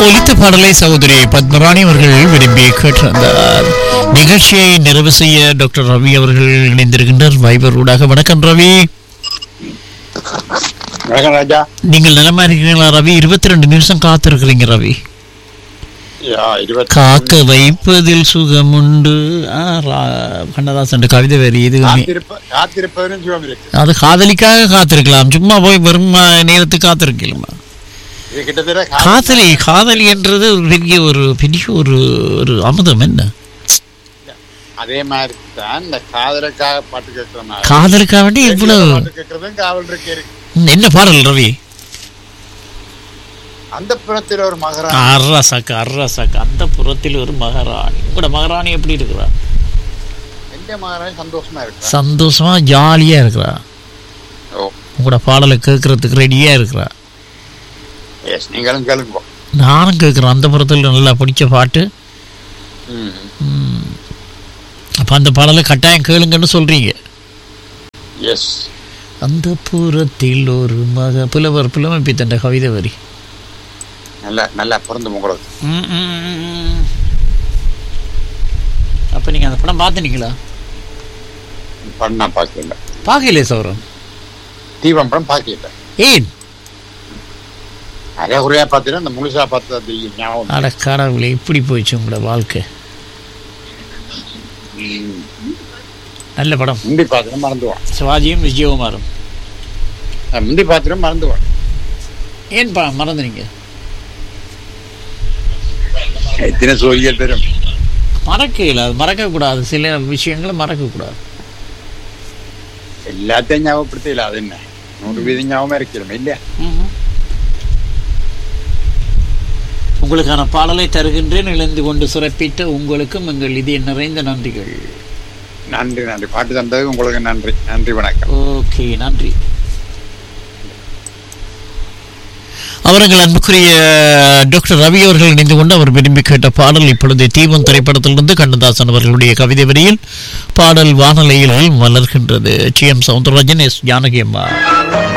ஒலித்த பாடலை சகோதரி பத்மராணி அவர்கள் விரும்பி கேட்டிருந்தார் நிகழ்ச்சியை நிறைவு செய்ய டாக்டர் ரவி அவர்கள் இணைந்திருக்கின்றார் வைபர் ஊடாக வணக்கம் ரவி வணக்கம் ராஜா நீங்கள் நலமா இருக்கிறீங்களா ரவி இருபத்தி ரெண்டு நிமிஷம் காத்திருக்கிறீங்க ரவி யா, இருபத்தி காக்க வைப்பதில் சுகம் உண்டு ஆ, ரா- கண்ணதாசன் கவிதை வரி இது காத்திருப்ப காத்திருப்பதுன்னு சுகம் இருக்கு அது காதலிக்காக காத்திருக்கலாம் சும்மா போய் வெறும் ஆ, நேரத்துக்கு காத்திருக்கலாமா இது கிட்டத்தட்ட கா- காதலி காதலி என்றது ஒரு பெரிய ஒரு பெரிய ஒரு ஒரு அமுதம் என்ன அதே மாதிரி தான் இந்த காதலுக்காக பாட்டு கேட்கிற மாதிரி காதலுக்காக வேண்டி இவ்வளவு பாட்டு கேட்கறதும் காவல் இருக்கு இருக்கு ம், என்ன பாடல் ரவி அந்த புறத்தில் ஒரு மகரா அர்ராசாக்கு அர்ராசாக்கு அந்த புறத்தில் ஒரு மகாராணி உங்களோட மகாராணி எப்படி இருக்கிறா எந்த மகராணி சந்தோஷமா இருக்கு சந்தோஷமா ஜாலியா இருக்கிறா ஓ உங்களோட பாடலை கேட்கறதுக்கு ரெடியா இருக்கிறா எஸ் நீங்களும் கேளுங்க நானும் கேட்குறேன் அந்த புறத்தில் நல்லா பிடிச்ச பாட்டு ம் ம். அப்ப அந்த பாடலை கட்டாயம் கேளுங்கன்னு சொல்றீங்க எஸ் அந்த புறத்தில் ஒரு மக புலவர் புலமைப்பி தந்த கவிதை வரி நல்லா நல்லா பொருந்தும் உங்களுக்கு ம், ம், ம். அப்ப நீங்க அந்த படம் பார்த்துனீங்களா படம் நான் பார்க்கல பார்க்கலையே சௌரம் தீபம் படம் பார்க்கல ஏன் நிறைய குறையா பார்த்தீங்கன்னா அந்த முழுசா பார்த்து அது ஞாபகம் அட கடவுளே இப்படி போயிடுச்சு உங்களோட வாழ்க்கை ம். நல்ல படம் முந்தி பார்த்துட்டு மறந்துவான் சிவாஜியும் விஜயகுமாரும் நான் முந்தி பார்த்துட்டு மறந்துவான் ஏன் பா மறந்துனீங்க எத்தனை சோழிகள் பெரும் மறக்க அது மறக்கக்கூடாது சில விஷயங்களை மறக்கக்கூடாது எல்லாத்தையும் ஞாபகப்படுத்தல அது என்ன நூறு வீதம் ஞாபகம் இருக்கிறோம் இல்லையா உங்களுக்கான பாடலை தருகின்றேன் இழந்து கொண்டு சிறப்பித்த உங்களுக்கும் எங்கள் இதய நிறைந்த நன்றிகள் நன்றி நன்றி பாட்டு தந்தது உங்களுக்கு நன்றி நன்றி வணக்கம் ஓகே நன்றி அவர்கள் அன்புக்குரிய டாக்டர் ரவி அவர்கள் இணைந்து கொண்டு அவர் விரும்பி கேட்ட பாடல் இப்பொழுது தீபம் திரைப்படத்திலிருந்து கண்ணதாசன் அவர்களுடைய கவிதை வரியில் பாடல் வானலையில் மலர்கின்றது C M Soundararajan S Janaki அம்மா